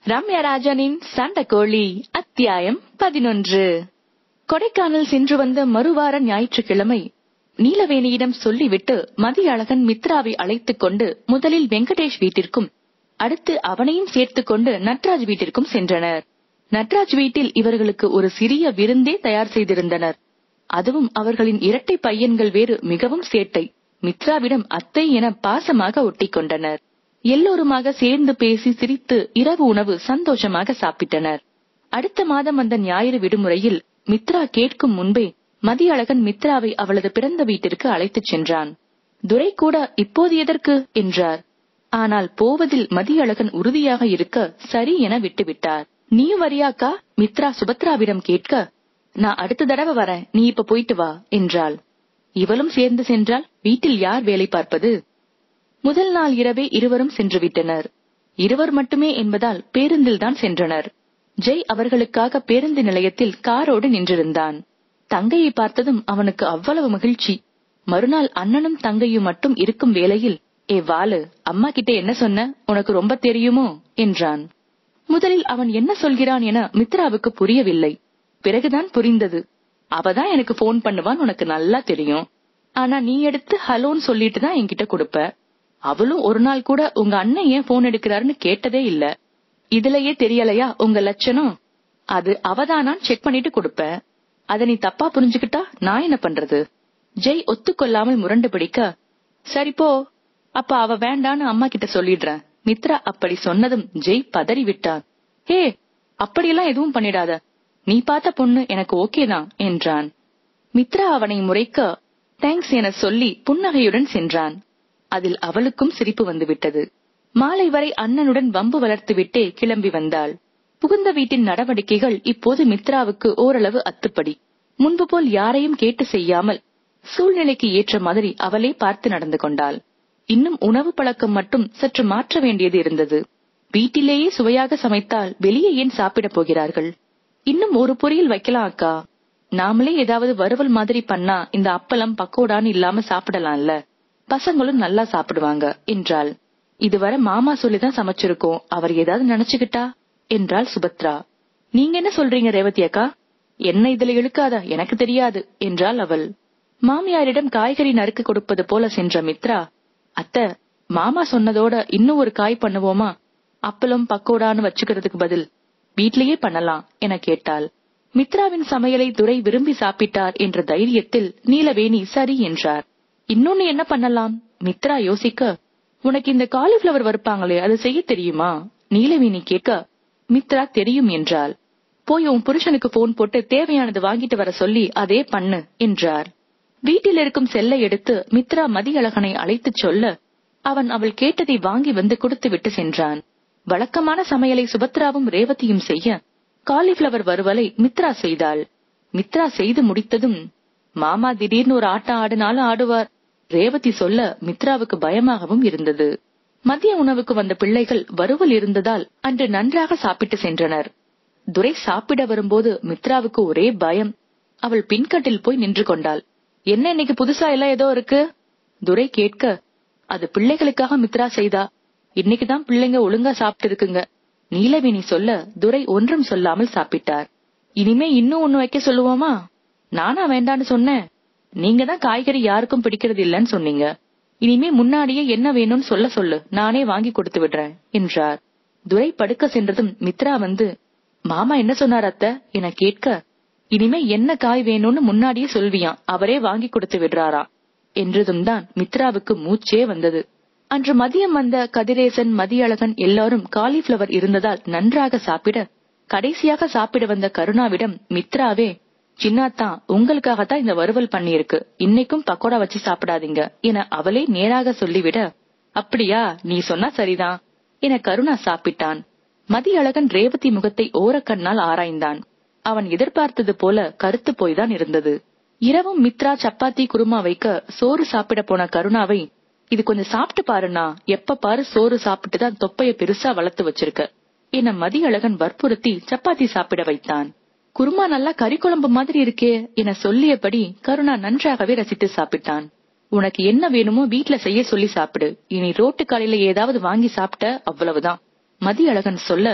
ரம்யராஜனின் சண்டக்கோழி அத்தியாயம் பதினொன்று கொடைக்கானல் சென்று வந்த மறுவார ஞாயிற்றுக்கிழமை நீலவேணியிடம் சொல்லிவிட்டு மதியழகன் மித்ராவை அழைத்துக் கொண்டு முதலில் வெங்கடேஷ் வீட்டிற்கும் அடுத்து அவனையும் சேர்த்துக் கொண்டு நட்ராஜ் வீட்டிற்கும் சென்றனர் நட்ராஜ் வீட்டில் இவர்களுக்கு ஒரு சிறிய விருந்தே தயார் செய்திருந்தனர் அதுவும் அவர்களின் இரட்டை பையன்கள் வேறு மிகவும் சேட்டை மித்ராவிடம் அத்தை என பாசமாக ஒட்டிக் கொண்டனர் எல்லோருமாக சேர்ந்து பேசி சிரித்து இரவு உணவு சந்தோஷமாக சாப்பிட்டனர் அடுத்த மாதம் வந்த ஞாயிறு விடுமுறையில் மித்ரா கேட்கும் முன்பே மதியழகன் மித்ராவை அவளது பிறந்த வீட்டிற்கு அழைத்துச் சென்றான் துரை கூட இப்போது எதற்கு என்றார் ஆனால் போவதில் மதியழகன் உறுதியாக இருக்க சரி என விட்டுவிட்டார் நீயும் வரியாக்கா மித்ரா சுபத்ராவிடம் கேட்க நான் அடுத்த தடவை வரேன் நீ இப்ப போயிட்டு வா என்றாள் இவளும் சேர்ந்து சென்றால் வீட்டில் யார் வேலை பார்ப்பது முதல் நாள் இரவே இருவரும் சென்று விட்டனர் இருவர் மட்டுமே என்பதால் பேருந்தில் தான் சென்றனர் ஜெய் அவர்களுக்காக பேருந்து நிலையத்தில் காரோடு நின்றிருந்தான் தங்கையை பார்த்ததும் அவனுக்கு அவ்வளவு மகிழ்ச்சி மறுநாள் அண்ணனும் தங்கையும் மட்டும் இருக்கும் வேளையில் ஏ வாலு அம்மா கிட்ட என்ன சொன்ன உனக்கு ரொம்ப தெரியுமோ என்றான் முதலில் அவன் என்ன சொல்கிறான் என மித்ராவுக்கு புரியவில்லை பிறகுதான் புரிந்தது அவதான் எனக்கு போன் பண்ணுவான் உனக்கு நல்லா தெரியும் ஆனா நீ எடுத்து ஹலோன்னு சொல்லிட்டு தான் என்கிட்ட கொடுப்ப அவளும் ஒரு நாள் கூட உங்க அண்ணன் ஏன் போன் எடுக்கிறாருன்னு கேட்டதே இல்ல இதுலயே தெரியலையா உங்க லட்சணம் அது அவதானான் செக் பண்ணிட்டு கொடுப்ப அத நீ தப்பா புரிஞ்சுக்கிட்டா நான் என்ன பண்றது ஜெய் ஒத்துக்கொள்ளாமல் முரண்டு பிடிக்க சரி போ அப்ப அவ வேண்டான்னு அம்மா கிட்ட சொல்லிடுறேன் மித்ரா அப்படி சொன்னதும் ஜெய் பதறி விட்டான் ஹே அப்படியெல்லாம் எதுவும் பண்ணிடாத நீ பார்த்த பொண்ணு எனக்கு ஓகே தான் என்றான் மித்ரா அவனை முறைக்க தேங்க்ஸ் என சொல்லி புன்னகையுடன் சென்றான் அதில் அவளுக்கும் சிரிப்பு வந்துவிட்டது மாலை வரை அண்ணனுடன் வம்பு வளர்த்துவிட்டே கிளம்பி வந்தாள் புகுந்த வீட்டின் நடவடிக்கைகள் இப்போது மித்ராவுக்கு ஓரளவு அத்துப்படி முன்பு போல் யாரையும் கேட்டு செய்யாமல் சூழ்நிலைக்கு ஏற்ற மாதிரி அவளே பார்த்து நடந்து கொண்டாள் இன்னும் உணவு பழக்கம் மட்டும் சற்று மாற்ற வேண்டியது இருந்தது வீட்டிலேயே சுவையாக சமைத்தால் வெளியே ஏன் சாப்பிடப் போகிறார்கள் இன்னும் ஒரு பொரியல் வைக்கலாம் அக்கா நாமளே ஏதாவது வறுவல் மாதிரி பண்ணா இந்த அப்பளம் பக்கோடான்னு இல்லாம சாப்பிடலாம்ல பசங்களும் நல்லா சாப்பிடுவாங்க என்றாள் இதுவரை மாமா சொல்லிதான் சமைச்சிருக்கோம் அவர் ஏதாவது நினைச்சுக்கிட்டா என்றாள் சுபத்ரா நீங்க என்ன சொல்றீங்க ரேவதி அக்கா என்ன இதுல இழுக்காத எனக்கு தெரியாது என்றாள் அவள் மாமியாரிடம் காய்கறி நறுக்கு கொடுப்பது போல சென்ற மித்ரா அத்த மாமா சொன்னதோட இன்னும் ஒரு காய் பண்ணுவோமா அப்பளம் பக்கோடான்னு வச்சுக்கிறதுக்கு பதில் வீட்லயே பண்ணலாம் என கேட்டாள் மித்ராவின் சமையலை துரை விரும்பி சாப்பிட்டார் என்ற தைரியத்தில் நீலவேணி சரி என்றார் இன்னொன்னு என்ன பண்ணலாம் மித்ரா யோசிக்க உனக்கு இந்த காலிஃபிளவர் வறுப்பாங்களே அது செய்ய தெரியுமா நீலவேணி கேட்க மித்ரா தெரியும் என்றாள் போய் உன் புருஷனுக்கு போன் போட்டு தேவையானது வாங்கிட்டு வர சொல்லி அதே பண்ணு என்றார் வீட்டில் இருக்கும் செல்லை எடுத்து மித்ரா மதியழகனை அழைத்துச் சொல்ல அவன் அவள் கேட்டதை வாங்கி வந்து கொடுத்து விட்டு சென்றான் வழக்கமான சமையலை சுபத்ராவும் ரேவதியும் செய்ய காலிஃபிளவர் வறுவலை மித்ரா செய்தாள் மித்ரா செய்து முடித்ததும் மாமா திடீர்னு ஒரு ஆட்டம் ஆடினாலும் ஆடுவார் ரேவதி சொல்ல மித்ராவுக்கு பயமாகவும் இருந்தது மதிய உணவுக்கு வந்த பிள்ளைகள் வறுவல் இருந்ததால் அன்று நன்றாக சாப்பிட்டு சென்றனர் துரை சாப்பிட வரும்போது மித்ராவுக்கு ஒரே பயம் அவள் பின்கட்டில் போய் நின்று கொண்டாள் என்ன இன்னைக்கு புதுசா எல்லாம் ஏதோ இருக்கு துரை கேட்க அது பிள்ளைகளுக்காக மித்ரா செய்தா இன்னைக்குதான் பிள்ளைங்க ஒழுங்கா சாப்பிட்டு இருக்குங்க நீலவேணி சொல்ல துரை ஒன்றும் சொல்லாமல் சாப்பிட்டார் இனிமே இன்னும் ஒண்ணு வைக்க சொல்லுவோமா நானா வேண்டான்னு சொன்னேன் நீங்க தான் காய்கறி யாருக்கும் பிடிக்கிறது இல்லன்னு சொன்னீங்க இனிமே முன்னாடியே என்ன வேணும்னு சொல்ல சொல்லு நானே வாங்கி கொடுத்து விடுறேன் என்றார் துரை படுக்க சென்றதும் மித்ரா வந்து மாமா என்ன சொன்னார் அத்த என கேட்க இனிமே என்ன காய் வேணும்னு முன்னாடியே சொல்வியாம் அவரே வாங்கி கொடுத்து விடுறாரா என்றதும் தான் மித்ராவுக்கு மூச்சே வந்தது அன்று மதியம் வந்த கதிரேசன் மதியழகன் எல்லாரும் காலிஃபிளவர் இருந்ததால் நன்றாக சாப்பிட கடைசியாக சாப்பிட வந்த கருணாவிடம் மித்ராவே சின்னாத்தான் உங்களுக்காகத்தான் இந்த வறுவல் பண்ணியிருக்கு இன்னைக்கும் பக்கோடா வச்சு சாப்பிடாதீங்க என அவளே நேராக சொல்லிவிட அப்படியா நீ சொன்னா சரிதான் என கருணா சாப்பிட்டான் மதியழகன் ரேவதி முகத்தை ஓரக்கண்ணால் ஆராய்ந்தான் அவன் எதிர்பார்த்தது போல கருத்து போய்தான் இருந்தது இரவும் மித்ரா சப்பாத்தி குருமா வைக்க சோறு சாப்பிட போன கருணாவை இது கொஞ்சம் சாப்பிட்டு பாருண்ணா எப்ப பாரு சோறு சாப்பிட்டு தான் தொப்பைய பெருசா வளர்த்து வச்சிருக்க என மதியழகன் வற்புறுத்தி சப்பாத்தி சாப்பிட வைத்தான் குருமா நல்லா கறி குழம்பு மாதிரி இருக்கே என சொல்லியபடி கருணா நன்றாகவே ரசித்து சாப்பிட்டான் உனக்கு என்ன வேணுமோ வீட்ல செய்ய சொல்லி சாப்பிடு இனி ரோட்டு காலையில ஏதாவது வாங்கி சாப்பிட்ட அவ்வளவுதான் மதியழகன் சொல்ல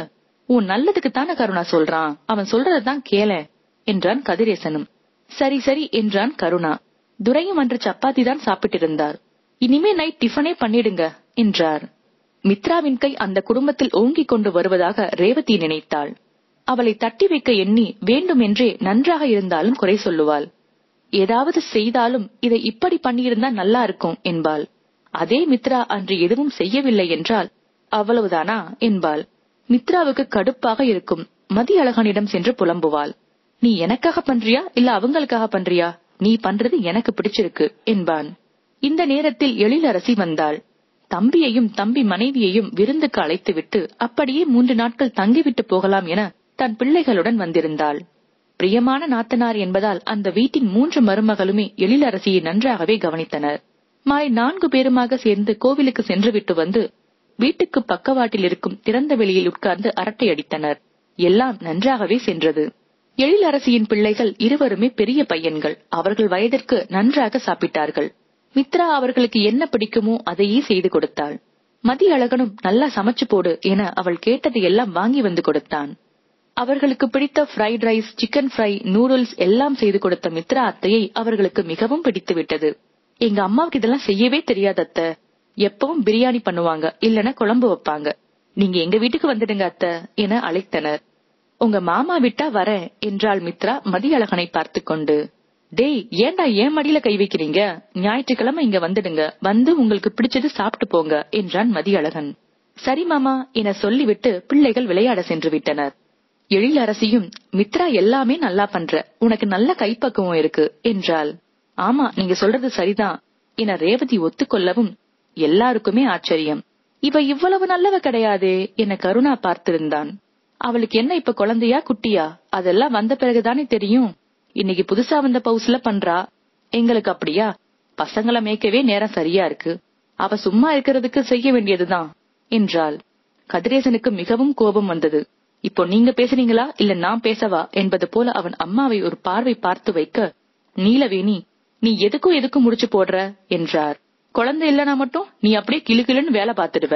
உன் நல்லதுக்கு தானே கருணா சொல்றான் அவன் சொல்றதான் கேள என்றான் கதிரேசனும் சரி சரி என்றான் கருணா துரையும் அன்று சப்பாத்தி தான் சாப்பிட்டிருந்தார் இனிமே நைட் டிஃபனே பண்ணிடுங்க என்றார் மித்ராவின் கை அந்த குடும்பத்தில் ஓங்கிக் கொண்டு வருவதாக ரேவதி நினைத்தாள் அவளை தட்டி வைக்க எண்ணி வேண்டுமென்றே நன்றாக இருந்தாலும் குறை சொல்லுவாள் ஏதாவது செய்தாலும் இதை இப்படி பண்ணியிருந்தா நல்லா இருக்கும் என்பாள் அதே மித்ரா அன்று எதுவும் செய்யவில்லை என்றால் அவ்வளவுதானா என்பாள் மித்ராவுக்கு கடுப்பாக இருக்கும் மதியழகனிடம் சென்று புலம்புவாள் நீ எனக்காக பண்றியா இல்ல அவங்களுக்காக பண்றியா நீ பண்றது எனக்கு பிடிச்சிருக்கு என்பான் இந்த நேரத்தில் எழிலரசி வந்தாள் தம்பியையும் தம்பி மனைவியையும் விருந்துக்கு அழைத்துவிட்டு அப்படியே மூன்று நாட்கள் தங்கிவிட்டு போகலாம் என தன் பிள்ளைகளுடன் வந்திருந்தாள் பிரியமான நாத்தனார் என்பதால் அந்த வீட்டின் மூன்று மருமகளுமே எழிலரசியை நன்றாகவே கவனித்தனர் மாலை நான்கு பேருமாக சேர்ந்து கோவிலுக்கு சென்று விட்டு வந்து வீட்டுக்கு பக்கவாட்டில் இருக்கும் திறந்த வெளியில் உட்கார்ந்து அரட்டை அடித்தனர் எல்லாம் நன்றாகவே சென்றது எழிலரசியின் பிள்ளைகள் இருவருமே பெரிய பையன்கள் அவர்கள் வயதிற்கு நன்றாக சாப்பிட்டார்கள் மித்ரா அவர்களுக்கு என்ன பிடிக்குமோ அதையே செய்து கொடுத்தாள் மதியழகனும் நல்லா சமைச்சு போடு என அவள் கேட்டதை எல்லாம் வாங்கி வந்து கொடுத்தான் அவர்களுக்கு பிடித்த fried rice chicken fry noodles எல்லாம் செய்து கொடுத்த மித்ரா அத்தையை அவர்களுக்கு மிகவும் பிடித்து விட்டது எங்க அம்மாவுக்கு இதெல்லாம் செய்யவே தெரியாது அத்தை எப்பவும் பிரியாணி பண்ணுவாங்க இல்லனா குழம்பு வைப்பாங்க நீங்க எங்க வீட்டுக்கு வந்துடுங்க அத்தை என அழைத்தனர் உங்க மாமா விட்டா வரேன் என்றாள் மித்ரா மதியழகனை பார்த்து கொண்டு டேய் ஏன்டா ஏன் மடியில கை வைக்கிறீங்க ஞாயிற்றுக்கிழமை இங்க வந்துடுங்க வந்து உங்களுக்கு பிடிச்சது சாப்பிட்டு போங்க என்றான் மதியழகன் சரி மாமா என சொல்லிவிட்டு பிள்ளைகள் விளையாட சென்று விட்டனர் எழிலரசியும் மித்ரா எல்லாமே நல்லா பண்ற உனக்கு நல்ல கைப்பக்குவம் இருக்கு என்றாள் ஆமா நீங்க சொல்றது சரிதான் என ரேவதி ஒத்துக்கொள்ளவும் எல்லாருக்குமே ஆச்சரியம் இவ இவ்வளவு நல்லவ கிடையாதே என கருணா பார்த்திருந்தான் அவளுக்கு என்ன இப்ப குழந்தையா குட்டியா அதெல்லாம் வந்த பிறகுதானே தெரியும் இன்னைக்கு புதுசா வந்த பவுஸ்ல பண்றா எங்களுக்கு அப்படியா பசங்களை மேய்க்கவே நேரம் சரியா இருக்கு அவ சும்மா இருக்கிறதுக்கு செய்ய வேண்டியதுதான் என்றாள் கதிரேசனுக்கு மிகவும் கோபம் வந்தது இப்போ நீங்க பேசுறீங்களா இல்ல நான் பேசவா என்பது போல அவன் அம்மாவை ஒரு பார்வை பார்த்து வைக்க நீலவேணி நீ எதுக்கும் எதுக்கும் முடிச்சு போடுற என்றார் குழந்தை இல்லனா மட்டும் நீ அப்படியே கிளு கிளுன்னு வேலை பார்த்துடுவ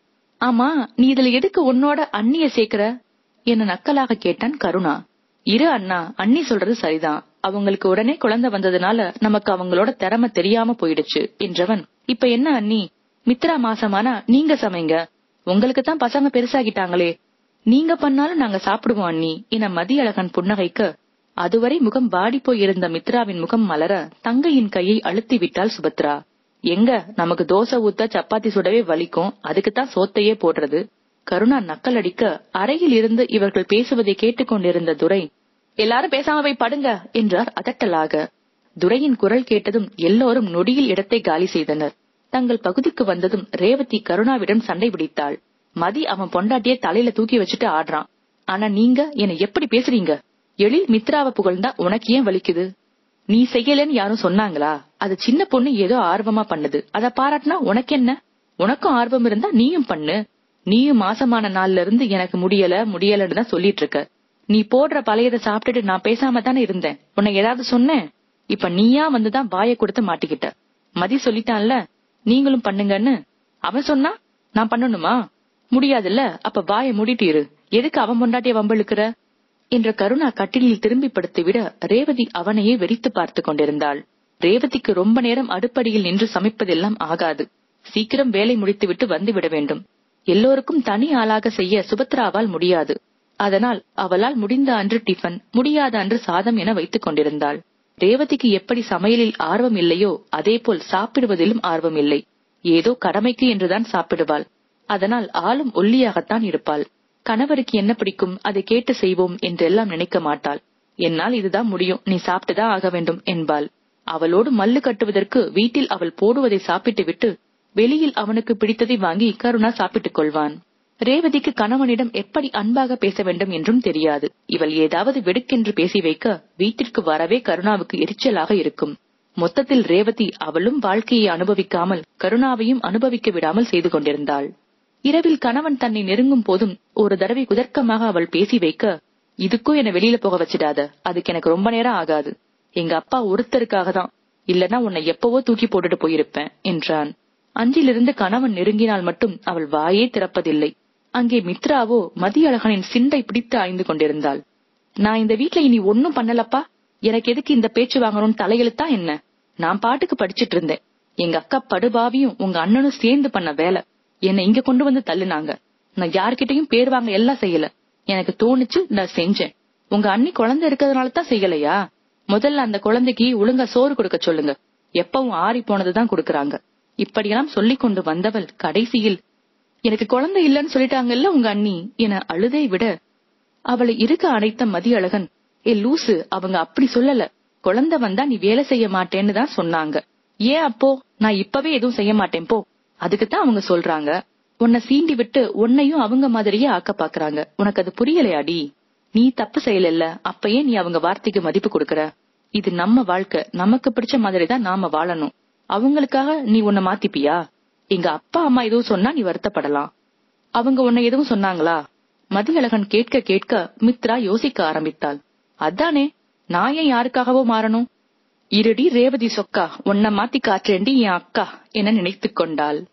ஆமா நீ இதுல எதுக்கு உன்னோட அண்ணிய சேர்க்கிற என நக்கலாக கேட்டான் கருணா இரு அண்ணா அண்ணி சொல்றது சரிதான் அவங்களுக்கு உடனே குழந்தை வந்ததுனால நமக்கு அவங்களோட திறமை தெரியாம போயிடுச்சு என்றவன் இப்ப என்ன அண்ணி மித்ரா மாசமானா நீங்க சமைங்க உங்களுக்கு தான் பசங்க பெருசாகிட்டாங்களே நீங்க பண்ணாலும் நாங்க சாப்பிடுவோம் அண்ணி என மதியழகன் புன்னகைக்க அதுவரை முகம் வாடி போய் இருந்த மித்ராவின் முகம் மலர தங்கையின் கையை அழுத்தி விட்டாள் சுபத்ரா எங்க நமக்கு தோசை ஊத்த சப்பாத்தி சுடவே வலிக்கும் அதுக்குத்தான் சோத்தையே போடுறது கருணா நக்கல் அடிக்க அறையில் இருந்து இவர்கள் பேசுவதை கேட்டுக்கொண்டிருந்த துரை எல்லாரும் பேசாம போய் படுங்க என்றார் அதட்டலாக துரையின் குரல் கேட்டதும் எல்லோரும் நொடியில் இடத்தை காலி செய்தனர் தங்கள் பகுதிக்கு வந்ததும் ரேவதி கருணாவிடம் சண்டை பிடித்தாள் மதி அவன் பொண்டாட்டிய தலையில தூக்கி வச்சுட்டு ஆடுறான் ஆனா நீங்க என்ன எப்படி பேசுறீங்க எழில் மித்ராவை புகழ்ந்தா உனக்கு ஏன் வலிக்குது நீ செய்யலன்னு யாரும் சொன்னாங்களா அது சின்ன பொண்ணு ஏதோ ஆர்வமா பண்ணுது அத பாராட்டினா உனக்கு என்ன உனக்கும் ஆர்வம் இருந்தா நீயும் பண்ணு நீயும் மாசமான நாள்ல இருந்து எனக்கு முடியல முடியலன்னு தான் சொல்லிட்டு இருக்க நீ போடுற பழையத சாப்பிட்டுட்டு நான் பேசாம தானே இருந்தேன் உன்னை ஏதாவது சொன்னேன் இப்ப நீயா வந்துதான் வாயை கொடுத்து மாட்டிக்கிட்ட மதி சொல்லிட்டான்ல நீங்களும் பண்ணுங்கன்னு அவன் சொன்னா நான் பண்ணணுமா முடியாதுல்ல அப்ப வாயை மூடிட்டு இரு எதுக்கு அவன் பொண்டாட்டிய வம்பிழுக்கிற என்ற கருணா கட்டிலில் திரும்பி படுத்துவிட ரேவதி அவனையே வெறித்து பார்த்து கொண்டிருந்தாள் ரேவதிக்கு ரொம்ப நேரம் அடுப்படியில் நின்று சமைப்பதெல்லாம் ஆகாது சீக்கிரம் வேலை முடித்துவிட்டு வந்து விட வேண்டும் எல்லோருக்கும் தனி ஆளாக செய்ய சுபத்ராவால் முடியாது அதனால் அவளால் முடிந்த அன்று டிஃபன் முடியாத அன்று சாதம் என வைத்துக் கொண்டிருந்தாள் ரேவதிக்கு எப்படி சமையலில் ஆர்வம் இல்லையோ அதேபோல் சாப்பிடுவதிலும் ஆர்வம் இல்லை ஏதோ கடமைக்கு என்றுதான் சாப்பிடுவாள் அதனால் ஆளும் ஒல்லியாகத்தான் இருப்பாள் கணவருக்கு என்ன பிடிக்கும் அதை கேட்டு செய்வோம் என்றெல்லாம் நினைக்க மாட்டாள் என்னால் இதுதான் முடியும் நீ சாப்பிட்டுதான் ஆக வேண்டும் என்பாள் அவளோடு மல்லு கட்டுவதற்கு வீட்டில் அவள் போடுவதை சாப்பிட்டு விட்டு வெளியில் அவனுக்கு பிடித்ததை வாங்கி கருணா சாப்பிட்டுக் கொள்வான் ரேவதிக்கு கணவனிடம் எப்படி அன்பாக பேச வேண்டும் என்றும் தெரியாது இவள் ஏதாவது வெடுக்கென்று பேசி வைக்க வீட்டிற்கு வரவே கருணாவுக்கு எரிச்சலாக இருக்கும் மொத்தத்தில் ரேவதி அவளும் வாழ்க்கையை அனுபவிக்காமல் கருணாவையும் அனுபவிக்க விடாமல் செய்து கொண்டிருந்தாள் இரவில் கணவன் தன்னை நெருங்கும் போதும் ஒரு தடவை குதர்க்கமாக அவள் பேசி வைக்க இதுக்கும் என்ன வெளியில போக வச்சிடாத அதுக்கு எனக்கு ரொம்ப நேரம் ஆகாது எங்க அப்பா ஒருத்தருக்காக தான் இல்லனா உன்னை எப்பவோ தூக்கி போட்டுட்டு போயிருப்பேன் என்றான் அன்றிலிருந்து கணவன் நெருங்கினால் மட்டும் அவள் வாயே திறப்பதில்லை அங்கே மித்ராவோ மதியழகனின் சிண்டை பிடித்து ஆய்ந்து கொண்டிருந்தாள் நான் இந்த வீட்ல இனி ஒன்னும் பண்ணலப்பா எனக்கு எதுக்கு இந்த பேச்சு வாங்கணும்னு தலையெழுத்தா என்ன நான் பாட்டுக்கு படிச்சிட்டு இருந்தேன் எங்க அக்கா படுபாவியும் உங்க அண்ணனும் சேர்ந்து பண்ண வேலை என்னை இங்க கொண்டு வந்து தள்ளுனாங்க நான் யார்கிட்டயும் பேர் வாங்க எல்லாம் செய்யல எனக்கு தோணுச்சு நான் செஞ்சேன் உங்க அண்ணி குழந்தை இருக்கிறதுனால தான் செய்யலையா முதல்ல அந்த குழந்தைக்கு ஒழுங்கா சோறு கொடுக்க சொல்லுங்க எப்பவும் ஆறி போனதுதான் கொடுக்கறாங்க இப்படியெல்லாம் சொல்லிக் கொண்டு வந்தவள் கடைசியில் எனக்கு குழந்தை இல்லைன்னு சொல்லிட்டாங்கல்ல உங்க அண்ணி என அழுதை விட அவளை இருக்க அணைத்த மதியழகன் ஏ லூசு அவங்க அப்படி சொல்லல குழந்தை வந்தா நீ வேலை செய்ய மாட்டேன்னு தான் சொன்னாங்க ஏன் அப்போ நான் இப்பவே எதுவும் செய்ய மாட்டேன் போ அதுக்குத்தான் அவங்க சொல்றாங்க உன்னை சீண்டி விட்டு உன்னையும் அவங்க மாதிரியே ஆக்க பாக்குறாங்க உனக்கு அது புரியலையாடி நீ தப்பு செய்யல அப்பயே நீ அவங்க வார்த்தைக்கு மதிப்பு கொடுக்கற இது நம்ம வாழ்க்கை நமக்கு பிடிச்ச மாதிரி தான் நாம வாழணும் அவங்களுக்காக நீ உன்னை மாத்திப்பியா எங்க அப்பா அம்மா எதுவும் சொன்னா நீ வருத்தப்படலாம் அவங்க உன்னை எதுவும் சொன்னாங்களா மதியழகன் கேட்க கேட்க மித்ரா யோசிக்க ஆரம்பித்தாள் அதானே நான் ஏன் யாருக்காகவோ மாறணும் இருடி ரேவதி சொக்கா உன்னை மாத்தி காற்றேண்டி என் அக்கா என நினைத்துக் கொண்டாள்